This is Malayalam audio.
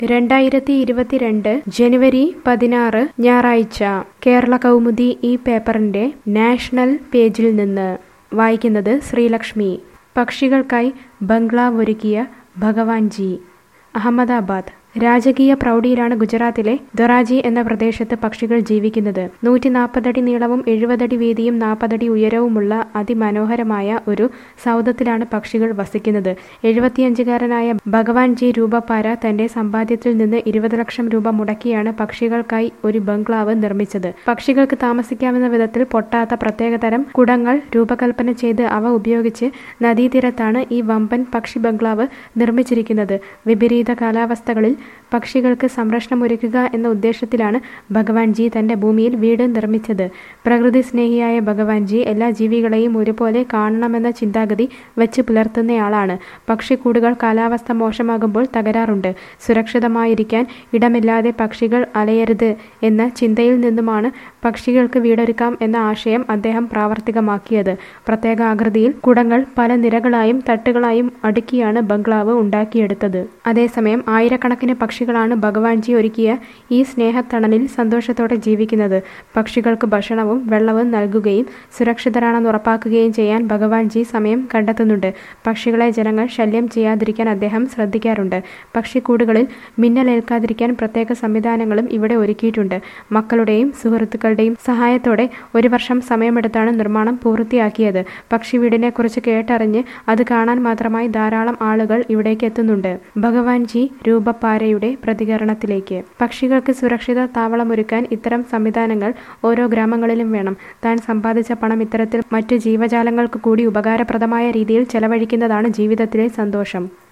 രണ്ടായിരത്തി ഇരുപത്തിരണ്ട് ജനുവരി പതിനാറ് ഞായറാഴ്ച കേരള കൗമുദി ഈ പേപ്പറിന്റെ നാഷണൽ പേജിൽ നിന്ന് വായിക്കുന്നത് ശ്രീലക്ഷ്മി പക്ഷികൾക്കായി ബംഗ്ലാവ് ഒരുക്കിയ ഭഗവാൻജി അഹമ്മദാബാദ് രാജകീയ പ്രൗഢിയിലാണ് ഗുജറാത്തിലെ ദൊറാജി എന്ന പ്രദേശത്ത് പക്ഷികൾ ജീവിക്കുന്നത് നൂറ്റി നാൽപ്പതടി നീളവും എഴുപതടി വീതിയും നാൽപ്പതടി ഉയരവുമുള്ള അതിമനോഹരമായ ഒരു സൗധത്തിലാണ് പക്ഷികൾ വസിക്കുന്നത് എഴുപത്തിയഞ്ചുകാരനായ ഭഗവാൻ ജി രൂപപ്പാര തന്റെ സമ്പാദ്യത്തിൽ നിന്ന് ഇരുപത് ലക്ഷം രൂപ മുടക്കിയാണ് പക്ഷികൾക്കായി ഒരു ബംഗ്ലാവ് നിർമ്മിച്ചത് പക്ഷികൾക്ക് താമസിക്കാവുന്ന വിധത്തിൽ പൊട്ടാത്ത പ്രത്യേകതരം കുടങ്ങൾ രൂപകൽപ്പന ചെയ്ത് അവ ഉപയോഗിച്ച് നദീതീരത്താണ് ഈ വമ്പൻ പക്ഷി ബംഗ്ലാവ് നിർമ്മിച്ചിരിക്കുന്നത് വിപരീത കാലാവസ്ഥകളിൽ പക്ഷികൾക്ക് സംരക്ഷണമൊരുക്കുക എന്ന ഉദ്ദേശത്തിലാണ് ഭഗവാൻജി തന്റെ ഭൂമിയിൽ വീട് നിർമ്മിച്ചത് പ്രകൃതി സ്നേഹിയായ ഭഗവാൻജി എല്ലാ ജീവികളെയും ഒരുപോലെ കാണണമെന്ന ചിന്താഗതി വെച്ച് പുലർത്തുന്നയാളാണ് പക്ഷിക്കൂടുകൾ കാലാവസ്ഥ മോശമാകുമ്പോൾ തകരാറുണ്ട് സുരക്ഷിതമായിരിക്കാൻ ഇടമില്ലാതെ പക്ഷികൾ അലയരുത് എന്ന ചിന്തയിൽ നിന്നുമാണ് പക്ഷികൾക്ക് വീടൊരുക്കാം എന്ന ആശയം അദ്ദേഹം പ്രാവർത്തികമാക്കിയത് പ്രത്യേക ആകൃതിയിൽ കുടങ്ങൾ പല നിരകളായും തട്ടുകളായും അടുക്കിയാണ് ബംഗ്ലാവ് ഉണ്ടാക്കിയെടുത്തത് അതേസമയം ആയിരക്കണക്കിന് പക്ഷികളാണ് ഭഗവാൻജി ഒരുക്കിയ ഈ സ്നേഹത്തണലിൽ സന്തോഷത്തോടെ ജീവിക്കുന്നത് പക്ഷികൾക്ക് ഭക്ഷണവും വെള്ളവും നൽകുകയും സുരക്ഷിതരാണെന്ന് ഉറപ്പാക്കുകയും ചെയ്യാൻ ഭഗവാൻജി സമയം കണ്ടെത്തുന്നുണ്ട് പക്ഷികളെ ജനങ്ങൾ ശല്യം ചെയ്യാതിരിക്കാൻ അദ്ദേഹം ശ്രദ്ധിക്കാറുണ്ട് പക്ഷിക്കൂടുകളിൽ മിന്നലേൽക്കാതിരിക്കാൻ പ്രത്യേക സംവിധാനങ്ങളും ഇവിടെ ഒരുക്കിയിട്ടുണ്ട് മക്കളുടെയും സുഹൃത്തുക്കളുടെയും സഹായത്തോടെ ഒരു വർഷം സമയമെടുത്താണ് നിർമ്മാണം പൂർത്തിയാക്കിയത് പക്ഷി വീടിനെക്കുറിച്ച് കേട്ടറിഞ്ഞ് അത് കാണാൻ മാത്രമായി ധാരാളം ആളുകൾ ഇവിടേക്ക് എത്തുന്നുണ്ട് ഭഗവാൻജി രൂപപ്പാരയുടെ പ്രതികരണത്തിലേക്ക് പക്ഷികൾക്ക് സുരക്ഷിത താവളമൊരുക്കാൻ ഇത്തരം സംവിധാനങ്ങൾ ഓരോ ഗ്രാമങ്ങളിലും വേണം താൻ സമ്പാദിച്ച പണം ഇത്തരത്തിൽ മറ്റു ജീവജാലങ്ങൾക്ക് കൂടി ഉപകാരപ്രദമായ രീതിയിൽ ചെലവഴിക്കുന്നതാണ് ജീവിതത്തിലെ സന്തോഷം